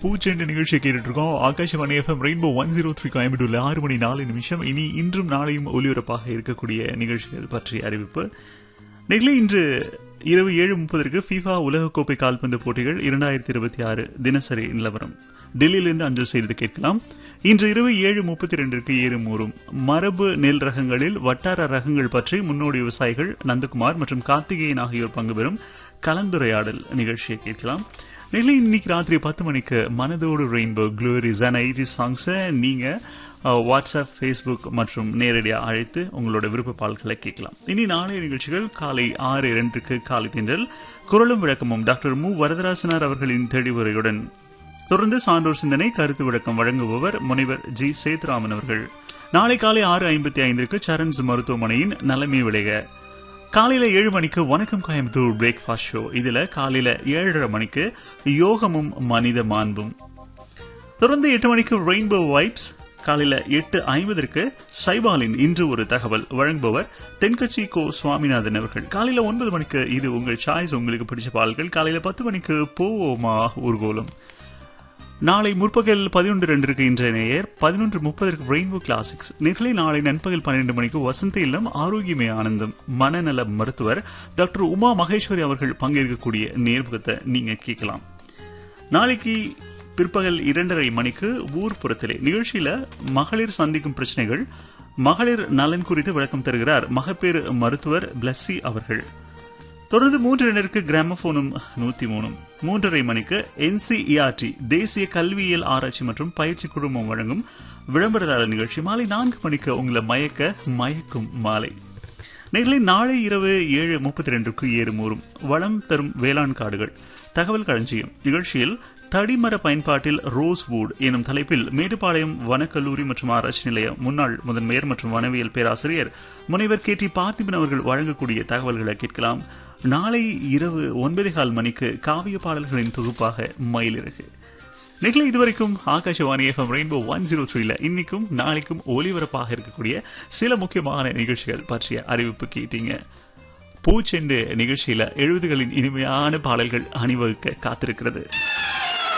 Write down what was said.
பூச்செண்டு நிகழ்ச்சியை கேட்டுட்டு இருக்கோம் Akashvani FM rainbow one zero three கோயம்புத்தூர்ல ஆறு மணி நாலு நிமிஷம் இனி இன்றும் நாளையும் ஒலிபரப்பாக இருக்கக்கூடிய நிகழ்ச்சிகள் பற்றிய அறிவிப்பு நெகிழி இன்று இரவு ஏழு முப்பதற்கு ஃபீஃபா உலகக்கோப்பை கால்பந்து போட்டிகள் இரண்டாயிரத்தி இருபத்தி ஆறு தினசரி நிலவரம் டெல்லியிலிருந்து அஞ்சல் செய்து கேட்கலாம் இன்று இரவு ஏழு முப்பத்தி ரெண்டிற்கு ஏறும் ஊறும் மரபு நெல் ரகங்களில் வட்டார ரகங்கள் பற்றி முன்னோடி விவசாயிகள் நந்தகுமார் மற்றும் கார்த்திகேயன் ஆகியோர் பங்கு பெறும் கலந்துரையாடல் நிகழ்ச்சியை கேட்கலாம் நெல்லை இன்னைக்கு ராத்திரி பத்து மணிக்கு மனதோடு ரெயின்போ க்ளோரிஸ் அண்ட் ஐடி சாங்ஸை நீங்க அஹ், வாட்ஸ்அப் ஃபேஸ்புக் மற்றும் நேரடியாக அழைத்து உங்களோட விருப்ப பால்களை கேட்கலாம் இனி நாளைய நிகழ்ச்சிகள் காலை ஆறு இரண்டுக்கு காலை திண்டல் குரலும் விளக்கமும் டாக்டர் மு வரதராசனார் அவர்களின் தெளிவுரையுடன் தொடர்ந்து சான்றோர் சிந்தனை கருத்து விளக்கம் வழங்குபவர் முனைவர் ஜி சேத்ராமன் அவர்கள் நாளை காலை ஆறு ஐம்பத்தி ஐந்திற்கு சரண்ஸ் மருத்துவமனையின் நலமே விளைக காலையில ஏழு மணிக்கு வணக்கம் கோயம்புத்தூர் பிரேக்ஃபாஸ்ட் ஷோ இதுல காலையில ஏழரை மணிக்கு யோகமும் மனித மாண்பும் தொடர்ந்து எட்டு மணிக்கு ரெயின்போ வைப்ஸ் காலையில எட்டு ஐம்பதற்கு சைபாலின் இன்று ஒரு தகவல் வழங்குபவர் தென்கட்சி கோ சுவாமிநாதன் அவர்கள் காலையில ஒன்பது மணிக்கு இது உங்கள் சாய்ஸ் உங்களுக்கு பிடிச்ச பால்கள் காலையில பத்து மணிக்கு போவோமா ஊர்கோலம் நாளை முற்பகல் பதினொன்று ரெண்டிற்கு இன்றைய நேயர் பதினொன்று முப்பதற்கு ரெயின்போ கிளாசிக்ஸ் நிகழை நாளை நண்பகல் பன்னிரண்டு மணிக்கு வசந்த இல்லம் ஆரோக்கியமே ஆனந்தம் மனநல மருத்துவர் டாக்டர் உமா மகேஸ்வரி அவர்கள் பங்கேற்கக்கூடிய நேர்முகத்தை நீங்க கேட்கலாம் நாளைக்கு பிற்பகல் இரண்டரை மணிக்கு ஊர்ப்புறத்திலே நிகழ்ச்சியில மகளிர் சந்திக்கும் பிரச்சனைகள் மகளிர் நலன் குறித்து விளக்கம் தருகிறார் மகப்பேறு மருத்துவர் பிளஸ்ஸி அவர்கள் தொடர்ந்து மூன்று இரண்டிற்கு கிராமபோனும் நூத்தி மூணும் மூன்றரை மணிக்கு என்சிஇஆர்டி தேசிய கல்வியியல் ஆராய்ச்சி மற்றும் பயிற்சி குழுமம் வழங்கும் விளம்பரதாரர் நிகழ்ச்சி மாலை நான்கு மணிக்கு உங்களை மயக்க மயக்கும் மாலை நேர்களை நாளை இரவு ஏழு முப்பத்தி ரெண்டுக்கு ஏறும் ஊறும் வளம் தரும் வேளாண் காடுகள் தகவல் களஞ்சியம் நிகழ்ச்சியில் தடிமர பயன்பாட்டில் ரோஸ்வுட் எனும் தலைப்பில் மேட்டுப்பாளையம் வனக்கல்லூரி மற்றும் ஆராய்ச்சி நிலைய முன்னாள் முதன்மையர் மற்றும் வனவியல் பேராசிரியர் முனைவர் கே டி பார்த்திபன் அவர்கள் வழங்கக்கூடிய தகவல்களை கேட்கலாம் நாளை இரவு ஒன்பதே கால் மணிக்கு காவிய பாடல்களின் தொகுப்பாக மயிலிறகு நிகழ இதுவரைக்கும் Akashvani FM rainbow one zero த்ரீல இன்னைக்கும் நாளைக்கும் ஒலிபரப்பாக இருக்கக்கூடிய சில முக்கியமான நிகழ்ச்சிகள் பற்றிய அறிவிப்பு கேட்டீங்க பூச்செண்டு நிகழ்ச்சியில எழுபதுகளின் இனிமையான பாடல்கள் அணிவகுக்க காத்திருக்கிறது